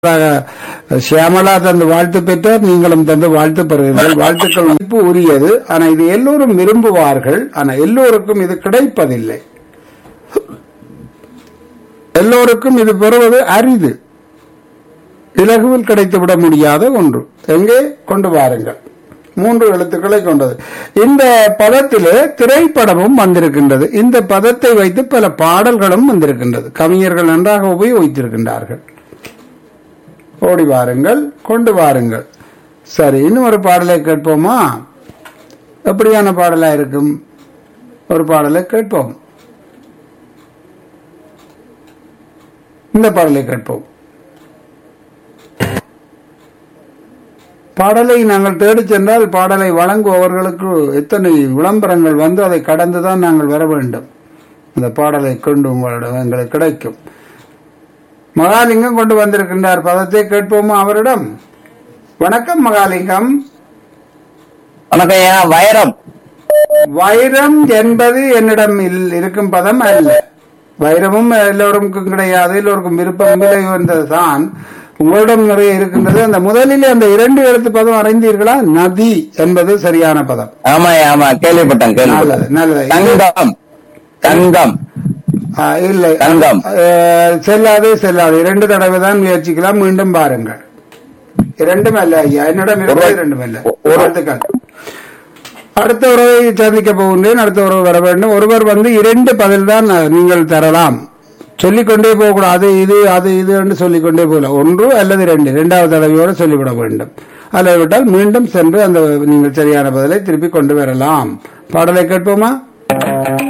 சியாமலா தந்து வாழ்த்து பெற்றார் நீங்களும் தந்து வாழ்த்து பெறுவீர்கள் வாழ்த்துக்கள் மதிப்பு உரியது ஆனா இது எல்லோரும் விரும்புவார்கள் ஆனா எல்லோருக்கும் இது கிடைப்பதில்லை எல்லோருக்கும் இது பெறுவது அரிது இலகுவில் கிடைத்துவிட முடியாத ஒன்று எங்கே கொண்டு வாருங்கள் மூன்று எழுத்துக்களை கொண்டது இந்த பதத்திலே திரைப்படமும் வந்திருக்கின்றது இந்த பதத்தை வைத்து பல பாடல்களும் வந்திருக்கின்றது கவிஞர்கள் நன்றாக உபயோகித்திருக்கின்றார்கள் ஓடி வாருங்கள் கொண்டு வாருங்கள் சரி இன்னும் ஒரு பாடலை கேட்போமா எப்படியான பாடலா இருக்கும் ஒரு பாடலை கேட்போம் இந்த பாடலை கேட்போம் பாடலை நாங்கள் தேடிச் சென்றால் பாடலை வழங்குபவர்களுக்கு எத்தனை விளம்பரங்கள் வந்து அதை கடந்துதான் நாங்கள் வர வேண்டும் அந்த பாடலை கொண்டு உங்களிடம் எங்களுக்கு கிடைக்கும் மகாலிங்கம் கொண்டு வந்திருக்கின்றார் பதத்தை கேட்போமா அவரிடம் வணக்கம் மகாலிங்கம் வணக்கம் ஐயா வைரம் வைரம் என்பது என்னிடம் இல்- இருக்கும் பதம் அல்ல வைரமும் எல்லோருக்கும் கிடையாது எல்லோருக்கும் விருப்பம் விலை வந்ததுதான் உங்களிடம் நிறைய இருக்கின்றது அந்த முதலிலே அந்த இரண்டு எழுத்து பதம் அறிந்தீர்களா நதி என்பது சரியான பதம் ஆமா ஐயா, ஆமா கேள்விப்பட்டேன் நல்லது கேள்விப்பட்டேன் நல்லது தங்கம் தங்கம் ஆ, இல்லை தங்கம். அஹ், செல்லாது செல்லாது இரண்டு தடவை தான் முயற்சிக்கலாம் மீண்டும் பாருங்கள் இரண்டும் அல்ல ஐயா என்னிடம் இருப்பது இரண்டும் அல்ல வாழ்த்துக்கள் அடுத்த உறவை சந்திக்க போகின்றேன் அடுத்த உறவு வர வேண்டும் ஒருவர் வந்து இரண்டு பதில் தான் நீங்கள் தரலாம் சொல்லிக்கொண்டே போகக்கூடாது இது அது இது என்று சொல்லிக்கொண்டே போகலாம் ஒன்று அல்லது ரெண்டு இரண்டாவது தடவையோடு சொல்லிவிட வேண்டும் அல்லது விட்டால் மீண்டும் சென்று அந்த நீங்கள் சரியான பதிலை திருப்பி கொண்டு வரலாம் பாடலை கேட்போமா